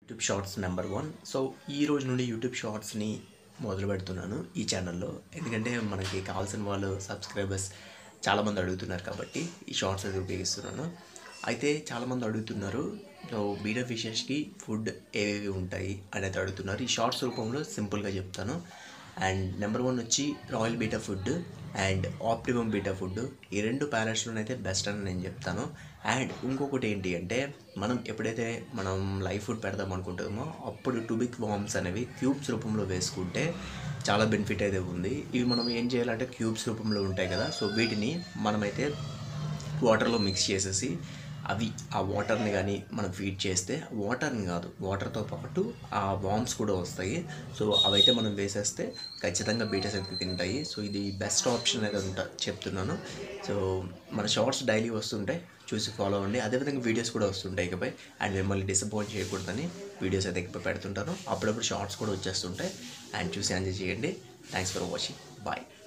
YouTube shorts number one so ఈ రోజు నుండి యూట్యూబ్ షార్ట్స్ని మొదలు పెడుతున్నాను ఈ ఛానల్లో ఎందుకంటే మనకి కావాల్సిన వాళ్ళు సబ్స్క్రైబర్స్ చాలామంది అడుగుతున్నారు కాబట్టి ఈ షార్ట్స్ అయితే ఉపయోగిస్తున్నాను అయితే చాలామంది అడుగుతున్నారు సో బీడా ఫిషెస్కి ఫుడ్ ఏవేవి ఉంటాయి అనేది అడుగుతున్నారు ఈ షార్ట్స్ రూపంలో సింపుల్గా చెప్తాను అండ్ నెంబర్ వన్ వచ్చి royal betta food and optimum betta food ఈ రెండు ప్యాలెట్స్లోనైతే బెస్ట్ అని నేను చెప్తాను అండ్ ఇంకొకటి ఏంటి అంటే మనం ఎప్పుడైతే మనం లైఫ్ ఫుడ్ పెడదాం అనుకుంటామో అప్పుడు టూబిక్ వామ్స్ అనేవి క్యూబ్స్ రూపంలో వేసుకుంటే చాలా బెనిఫిట్ అయితే ఉంది ఇవి మనం ఏం చేయాలంటే క్యూబ్స్ రూపంలో ఉంటాయి కదా సో వీటిని మనమైతే వాటర్లో మిక్స్ చేసేసి అవి ఆ వాటర్ని కానీ మనం ఫీడ్ చేస్తే వాటర్ని కాదు వాటర్తో పాటు ఆ వామ్స్ కూడా వస్తాయి సో అవైతే మనం వేసేస్తే ఖచ్చితంగా బీటస్ అయితే తింటాయి సో ఇది బెస్ట్ ఆప్షన్ అయితే ఉంటా చెప్తున్నాను సో మన షార్ట్స్ డైలీ వస్తుంటాయి చూసి ఫాలో అవ్వండి అదేవిధంగా వీడియోస్ కూడా వస్తుంటాయి ఇకపై అండ్ మిమ్మల్ని డిసప్పాయింట్ చేయకూడదని వీడియోస్ అయితే ఎక్కువ పెడుతుంటాను అప్పుడప్పుడు షార్ట్స్ కూడా వచ్చేస్తుంటాయి అండ్ చూసి ఎంజాయ్ చేయండి థ్యాంక్స్ ఫర్ వాచింగ్ బాయ్